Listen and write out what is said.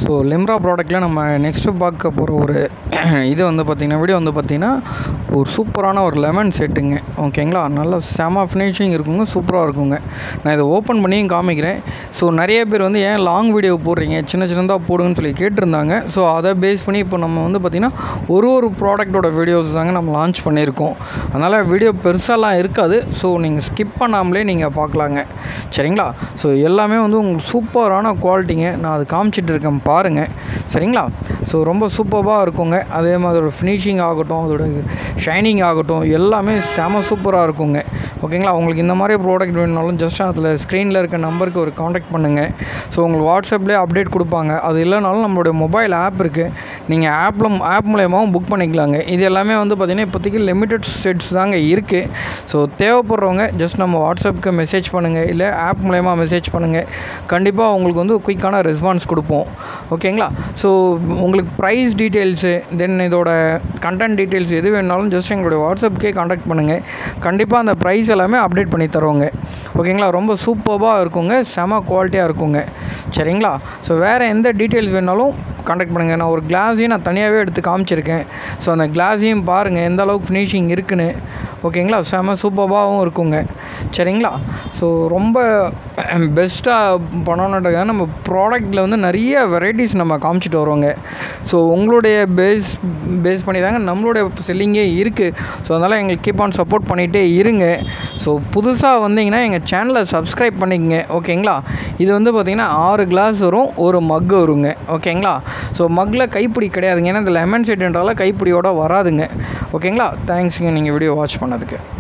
so Limra ப்ராடக்ட்டில் நம்ம next பார்க்க போகிற ஒரு இது வந்து பார்த்திங்கன்னா வீடியோ வந்து பார்த்திங்கன்னா ஒரு சூப்பரான ஒரு லெமன் செட்டுங்க ஓகேங்களா நல்ல செம ஃபினிஷிங் இருக்குங்க சூப்பராக இருக்குங்க நான் இதை ஓப்பன் பண்ணியும் காமிக்கிறேன் ஸோ நிறைய பேர் வந்து ஏன் லாங் வீடியோ போடுறீங்க சின்ன சின்னதாக போடுங்கன்னு சொல்லி கேட்டிருந்தாங்க ஸோ அதை பேஸ் பண்ணி இப்போ நம்ம வந்து பார்த்திங்கன்னா ஒரு ஒரு ப்ராடக்ட்டோட வீடியோஸ் தாங்க நம்ம லான்ச் பண்ணியிருக்கோம் அதனால் வீடியோ பெருசாலாம் இருக்காது ஸோ நீங்கள் ஸ்கிப் பண்ணாமலே நீங்கள் பார்க்கலாங்க சரிங்களா ஸோ எல்லாமே வந்து உங்களுக்கு சூப்பரான குவாலிட்டிங்க நான் அது காமிச்சிட்டு இருக்கேன் பாருங்கள் சரிங்களா ஸோ ரொம்ப சூப்பராக இருக்குங்க அதே மாதிரி அதோட ஃபினிஷிங் ஆகட்டும் அதோட ஷைனிங் ஆகட்டும் எல்லாமே செம சூப்பராக இருக்குங்க ஓகேங்களா உங்களுக்கு இந்த மாதிரி ப்ராடக்ட் வேணுனாலும் ஜஸ்ட் அதில் ஸ்க்ரீனில் இருக்க நம்பருக்கு ஒரு காண்டாக்ட் பண்ணுங்கள் ஸோ உங்களுக்கு வாட்ஸ்அப்லேயே அப்டேட் கொடுப்பாங்க அது இல்லைனாலும் நம்மளுடைய மொபைல் ஆப் இருக்குது நீங்கள் ஆப்பில் ஆப் மூலயமாவும் புக் பண்ணிக்கலாங்க இது எல்லாமே வந்து பார்த்திங்கன்னா இப்போதைக்கு லிமிட்டட் செட்ஸ் தாங்க இருக்குது ஸோ தேவைப்படுறவங்க ஜஸ்ட் நம்ம வாட்ஸ்அப்புக்கு மெசேஜ் பண்ணுங்கள் இல்லை ஆப் மூலயமா மெசேஜ் பண்ணுங்கள் கண்டிப்பாக உங்களுக்கு வந்து குயிக்கான ரெஸ்பான்ஸ் கொடுப்போம் ஓகேங்களா ஸோ உங்களுக்கு ப்ரைஸ் டீட்டெயில்ஸு தென் இதோட கண்டென்ட் டீட்டெயில்ஸ் எது வேணாலும் ஜஸ்ட் எங்களுடைய வாட்ஸ்அப்புக்கே காண்டாக்ட் பண்ணுங்கள் கண்டிப்பாக அந்த ப்ரைஸ் எல்லாமே அப்டேட் பண்ணி தருவோங்க ஓகேங்களா ரொம்ப சூப்பராக இருக்குங்க செம குவாலிட்டியாக இருக்குங்க சரிங்களா ஸோ வேறு எந்த டீட்டெயில்ஸ் வேணாலும் காண்டாக்ட் பண்ணுங்கள் நான் ஒரு கிளாஸையும் நான் தனியாகவே எடுத்து காமிச்சிருக்கேன் ஸோ அந்த கிளாஸையும் பாருங்கள் எந்த அளவுக்கு ஃபினிஷிங் இருக்குன்னு ஓகேங்களா செம சூப்பராகவும் இருக்குங்க சரிங்களா ஸோ ரொம்ப பெஸ்ட்டாக பண்ணணுன்றதுக்காக நம்ம ப்ராடக்ட்டில் வந்து நிறைய வெரைட்டிஸ் நம்ம காமிச்சிட்டு வருவோங்க ஸோ உங்களுடைய பேஸ் பேஸ் பண்ணி தாங்க நம்மளுடைய செல்லிங்கே இருக்குது ஸோ அதனால் எங்களுக்கு கீப் ஆன் சப்போர்ட் பண்ணிகிட்டே இருங்க ஸோ புதுசாக வந்தீங்கன்னா எங்கள் சேனலை சப்ஸ்கிரைப் பண்ணிக்கங்க ஓகேங்களா இது வந்து பார்த்திங்கன்னா ஆறு கிளாஸ் வரும் ஒரு மக் வருங்க ஓகேங்களா ஸோ மக்கில் கைப்பிடி கிடையாதுங்க ஏன்னா இந்த லெமன் செட்டுன்றால கைப்பிடியோட வராதுங்க ஓகேங்களா தேங்க்ஸுங்க நீங்கள் வீடியோ வாட்ச் பண்ணதுக்கு